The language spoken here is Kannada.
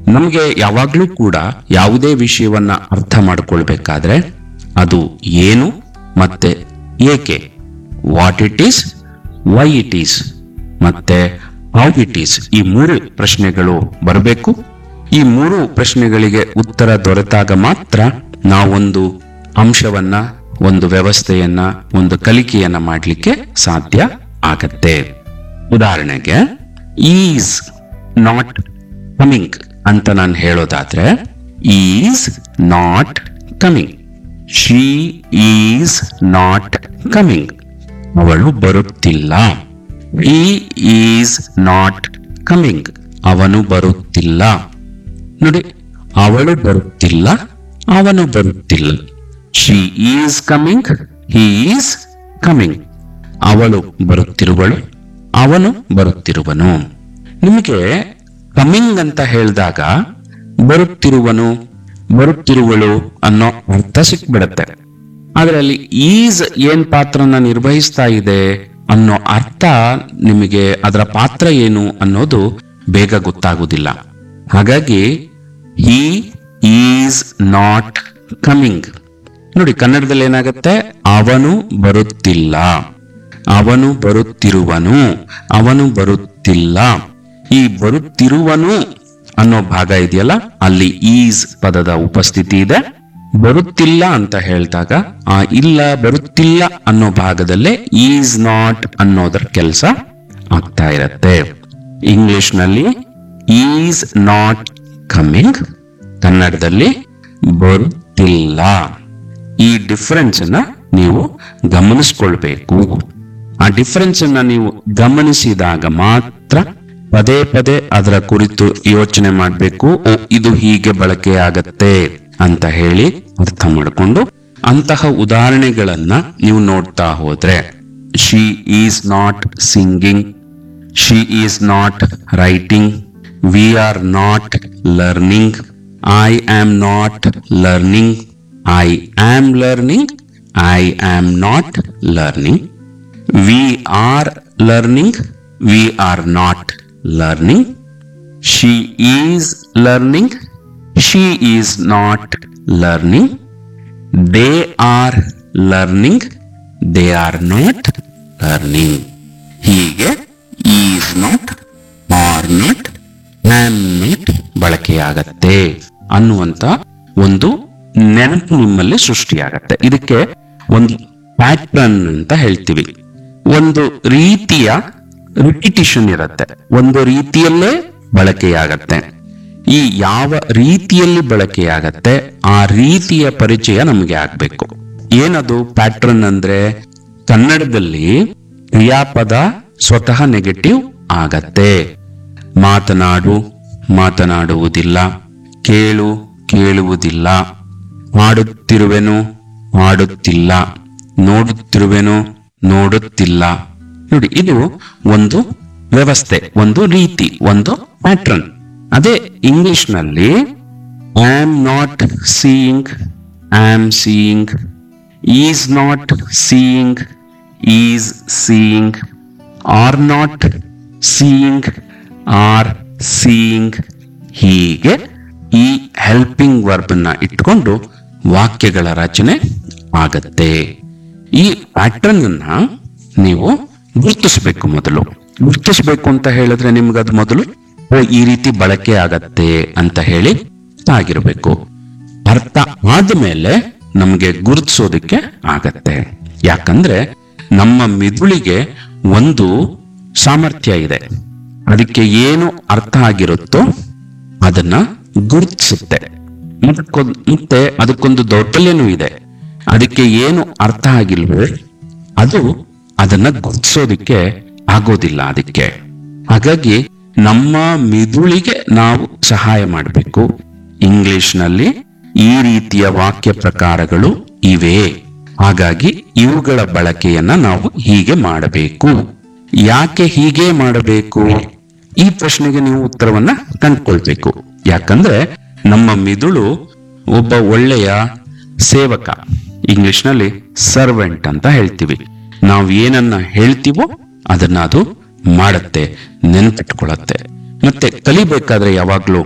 ನಮಗೆ ಯಾವಾಗ್ಲೂ ಕೂಡ ಯಾವುದೇ ವಿಷಯವನ್ನ ಅರ್ಥ ಮಾಡ್ಕೊಳ್ಬೇಕಾದ್ರೆ ಅದು ಏನು ಮತ್ತೆ ಏಕೆ what it is why it is ಮತ್ತೆ ಹೌ ಇಟ್ ಈಸ್ ಈ ಮೂರು ಪ್ರಶ್ನೆಗಳು ಬರಬೇಕು ಈ ಮೂರು ಪ್ರಶ್ನೆಗಳಿಗೆ ಉತ್ತರ ದೊರೆತಾಗ ಮಾತ್ರ ನಾವೊಂದು ಅಂಶವನ್ನ ಒಂದು ವ್ಯವಸ್ಥೆಯನ್ನ ಒಂದು ಕಲಿಕೆಯನ್ನ ಮಾಡಲಿಕ್ಕೆ ಸಾಧ್ಯ ಆಗತ್ತೆ ಉದಾಹರಣೆಗೆ ಈಸ್ ನಾಟ್ ಕಮಿಂಗ್ ಅಂತ ನಾನು ಹೇಳೋದಾದ್ರೆ is not coming she is not coming ಅವಳು ಬರುತ್ತಿಲ್ಲ ಈ ಈಸ್ ನಾಟ್ ಕಮಿಂಗ್ ಅವನು ಬರುತ್ತಿಲ್ಲ ನೋಡಿ ಅವಳು ಬರುತ್ತಿಲ್ಲ ಅವನು ಬರುತ್ತಿಲ್ಲ she is coming he is coming ಅವಳು ಬರುತ್ತಿರುವಳು ಅವನು ಬರುತ್ತಿರುವನು ನಿಮಗೆ ಕಮಿಂಗ್ ಅಂತ ಹೇಳಿದಾಗ ಬರುತ್ತಿರುವನು ಬರುತ್ತಿರುವಳು ಅನ್ನೋ ಅರ್ಥ ಸಿಕ್ಬಿಡತ್ತೆ ಆದ್ರೆ ಅಲ್ಲಿ ಈಸ್ ಏನ್ ಪಾತ್ರನ ನಿರ್ವಹಿಸ್ತಾ ಇದೆ ಅನ್ನೋ ಅರ್ಥ ನಿಮಗೆ ಅದರ ಪಾತ್ರ ಏನು ಅನ್ನೋದು ಬೇಗ ಗೊತ್ತಾಗುವುದಿಲ್ಲ ಹಾಗಾಗಿ ಹಿ ಈಸ್ ನಾಟ್ ಕಮಿಂಗ್ ನೋಡಿ ಕನ್ನಡದಲ್ಲಿ ಏನಾಗುತ್ತೆ ಅವನು ಬರುತ್ತಿಲ್ಲ ಅವನು ಬರುತ್ತಿರುವನು ಅವನು ಬರುತ್ತಿಲ್ಲ ಈ ಬರುತ್ತಿರುವನು ಅನ್ನೋ ಭಾಗ ಇದೆಯಲ್ಲ ಅಲ್ಲಿ ಈಸ್ ಪದದ ಉಪಸ್ಥಿತಿ ಇದೆ ಬರುತ್ತಿಲ್ಲ ಅಂತ ಹೇಳಿದಾಗ ಆ ಇಲ್ಲ ಬರುತ್ತಿಲ್ಲ ಅನ್ನೋ ಭಾಗದಲ್ಲೇ ಈಸ್ ನಾಟ್ ಅನ್ನೋದರ ಕೆಲಸ ಆಗ್ತಾ ಇರತ್ತೆ ಇಂಗ್ಲಿಷ್ ನಲ್ಲಿ ಈಸ್ ನಾಟ್ ಕಮಿಂಗ್ ಕನ್ನಡದಲ್ಲಿ ಬರುತ್ತಿಲ್ಲ ಈ ಡಿಫರೆನ್ಸ್ ಅನ್ನ ನೀವು ಗಮನಿಸ್ಕೊಳ್ಬೇಕು ಆ ಡಿಫರೆನ್ಸ್ ಅನ್ನ ನೀವು ಗಮನಿಸಿದಾಗ ಮಾತ್ರ ಪದೇ ಪದೇ ಅದರ ಕುರಿತು ಯೋಚನೆ ಮಾಡಬೇಕು ಓ ಇದು ಹೀಗೆ ಬಳಕೆ ಆಗತ್ತೆ ಅಂತ ಹೇಳಿ ಅರ್ಥ ಮಾಡಿಕೊಂಡು ಅಂತಹ ಉದಾಹರಣೆಗಳನ್ನ ನೀವು ನೋಡ್ತಾ ಹೋದ್ರೆ she is not singing she is not writing we are not learning I am not learning I am learning I am not learning we are learning we are not learning she is learning she is not learning they are learning they are not learning ಹೀಗೆ is not are not am not ಬಳಕೆಯಾಗತ್ತೆ ಅನ್ನುವಂತ ಒಂದು ನೆನಪು ನಿಮ್ಮಲ್ಲಿ ಸೃಷ್ಟಿಯಾಗತ್ತೆ ಇದಕ್ಕೆ ಒಂದು ಪ್ಯಾಟ್ರನ್ ಅಂತ ಹೇಳ್ತೀವಿ ಒಂದು ರೀತಿಯ ರಿಪಿಟಿಷನ್ ಇರುತ್ತೆ ಒಂದು ರೀತಿಯಲ್ಲೇ ಬಳಕೆಯಾಗತ್ತೆ ಈ ಯಾವ ರೀತಿಯಲ್ಲಿ ಬಳಕೆಯಾಗತ್ತೆ ಆ ರೀತಿಯ ಪರಿಚಯ ನಮಗೆ ಆಗ್ಬೇಕು ಏನದು ಪ್ಯಾಟ್ರನ್ ಅಂದ್ರೆ ಕನ್ನಡದಲ್ಲಿ ಕ್ರಿಯಾಪದ ಸ್ವತಃ ನೆಗೆಟಿವ್ ಆಗತ್ತೆ ಮಾತನಾಡು ಮಾತನಾಡುವುದಿಲ್ಲ ಕೇಳು ಕೇಳುವುದಿಲ್ಲ ಮಾಡುತ್ತಿರುವೆನು ಮಾಡುತ್ತಿಲ್ಲ ನೋಡುತ್ತಿರುವೆನು ನೋಡುತ್ತಿಲ್ಲ ನೋಡಿ ಇದು ಒಂದು ವ್ಯವಸ್ಥೆ ಒಂದು ರೀತಿ ಒಂದು ಪ್ಯಾಟ್ರನ್ ಅದೇ ಇಂಗ್ಲಿಷ್ ನಲ್ಲಿ am not seeing am seeing is not seeing is seeing are not seeing are seeing ಹೀಗೆ ಈ ಹೆಲ್ಪಿಂಗ್ ವರ್ಬ್ ನ ಇಟ್ಕೊಂಡು ವಾಕ್ಯಗಳ ರಚನೆ ಆಗತ್ತೆ ಈ ಪ್ಯಾಟ್ರನ್ ಅನ್ನ ನೀವು ಗುರುತಿಸಬೇಕು ಮೊದಲು ಗುರುತಿಸಬೇಕು ಅಂತ ಹೇಳಿದ್ರೆ ನಿಮ್ಗೆ ಅದು ಮೊದಲು ಓ ಈ ರೀತಿ ಬಳಕೆ ಆಗತ್ತೆ ಅಂತ ಹೇಳಿ ಆಗಿರ್ಬೇಕು ಅರ್ಥ ಆದ್ಮೇಲೆ ನಮ್ಗೆ ಗುರುತಿಸೋದಕ್ಕೆ ಆಗತ್ತೆ ಯಾಕಂದ್ರೆ ನಮ್ಮ ಮಿದುಳಿಗೆ ಒಂದು ಸಾಮರ್ಥ್ಯ ಇದೆ ಅದಕ್ಕೆ ಏನು ಅರ್ಥ ಆಗಿರುತ್ತೋ ಅದನ್ನ ಗುರುತಿಸುತ್ತೆ ಮತ್ತಕ್ಕೊಂದ್- ಮತ್ತೆ ಅದಕ್ಕೊಂದು ದೌರ್ಬಲ್ಯನೂ ಇದೆ ಅದಕ್ಕೆ ಏನು ಅರ್ಥ ಆಗಿಲ್ವೋ ಅದು ಅದನ್ನ ಗುರುತಿಸೋದಿಕ್ಕೆ ಆಗೋದಿಲ್ಲ ಅದಕ್ಕೆ ಹಾಗಾಗಿ ನಮ್ಮ ಮಿದುಳಿಗೆ ನಾವು ಸಹಾಯ ಮಾಡಬೇಕು ಇಂಗ್ಲಿಷ್ ನಲ್ಲಿ ಈ ರೀತಿಯ ವಾಕ್ಯ ಪ್ರಕಾರಗಳು ಇವೆ ಹಾಗಾಗಿ ಇವುಗಳ ಬಳಕೆಯನ್ನ ನಾವು ಹೀಗೆ ಮಾಡಬೇಕು ಯಾಕೆ ಹೀಗೆ ಮಾಡಬೇಕು ಈ ಪ್ರಶ್ನೆಗೆ ನೀವು ಉತ್ತರವನ್ನ ಕಂಡುಕೊಳ್ಬೇಕು ಯಾಕಂದ್ರೆ ನಮ್ಮ ಮಿದುಳು ಒಬ್ಬ ಒಳ್ಳೆಯ ಸೇವಕ ಇಂಗ್ಲಿಷ್ ನಲ್ಲಿ ಸರ್ವೆಂಟ್ ಅಂತ ಹೇಳ್ತೀವಿ ನಾವು ಏನನ್ನ ಹೇಳ್ತೀವೋ ಅದನ್ನ ಅದು ಮಾಡುತ್ತೆ ನೆನ್ಪಿಟ್ಕೊಳ್ಳತ್ತೆ ಮತ್ತೆ ಕಲಿಬೇಕಾದ್ರೆ ಯಾವಾಗ್ಲೂ